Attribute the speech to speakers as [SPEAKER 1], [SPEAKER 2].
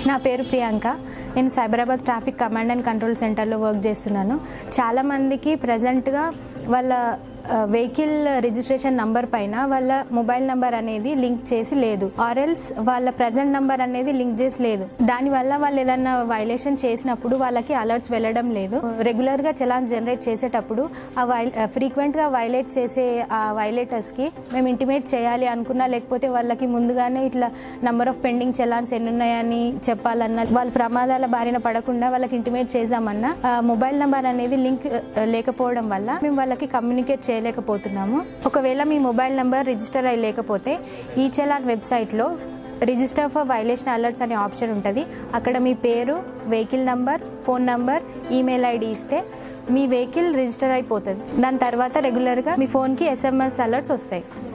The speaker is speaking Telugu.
[SPEAKER 1] నా పేరు ప్రియాంక నేను Cyberabad traffic command and control సెంటర్లో వర్క్ చేస్తున్నాను చాలామందికి ప్రజెంట్గా వాళ్ళ వెహికల్ రిజిస్ట్రేషన్ నంబర్ పైన వాళ్ళ మొబైల్ నంబర్ అనేది లింక్ చేసి లేదు ఆర్ఎల్స్ వాళ్ళ ప్రజెంట్ నంబర్ అనేది లింక్ చేసి లేదు దానివల్ల వాళ్ళు ఏదన్నా వైలేషన్ చేసినప్పుడు వాళ్ళకి అలర్ట్స్ వెళ్ళడం లేదు రెగ్యులర్గా చలాన్ జనరేట్ చేసేటప్పుడు ఆ వై ఫ్రీక్వెంట్గా వైలేట్ చేసే ఆ వైలేటర్స్కి మేము ఇంటిమేట్ చేయాలి అనుకున్నా లేకపోతే వాళ్ళకి ముందుగానే ఇట్లా నంబర్ ఆఫ్ పెండింగ్ చలాన్స్ ఎన్ని ఉన్నాయని చెప్పాలన్నా వాళ్ళ ప్రమాదాల బారిన పడకుండా వాళ్ళకి ఇంటిమేట్ చేద్దామన్నా ఆ మొబైల్ నంబర్ అనేది లింక్ ఆ, లేకపోవడం వల్ల మేము వాళ్ళకి కమ్యూనికేట్ చేయలేకపోతున్నాము ఒకవేళ మీ మొబైల్ నంబర్ రిజిస్టర్ అయి లేకపోతే ఈ చలాన్ వెబ్సైట్లో రిజిస్టర్ ఫర్ వైలేషన్ అలర్ట్స్ అనే ఆప్షన్ ఉంటుంది అక్కడ మీ పేరు vehicle number phone number email ID ఇస్తే మీ వెహికల్ రిజిస్టర్ అయిపోతుంది దాని తర్వాత రెగ్యులర్గా మీ ఫోన్కి ఎస్ఎంఎస్ అలర్ట్స్ వస్తాయి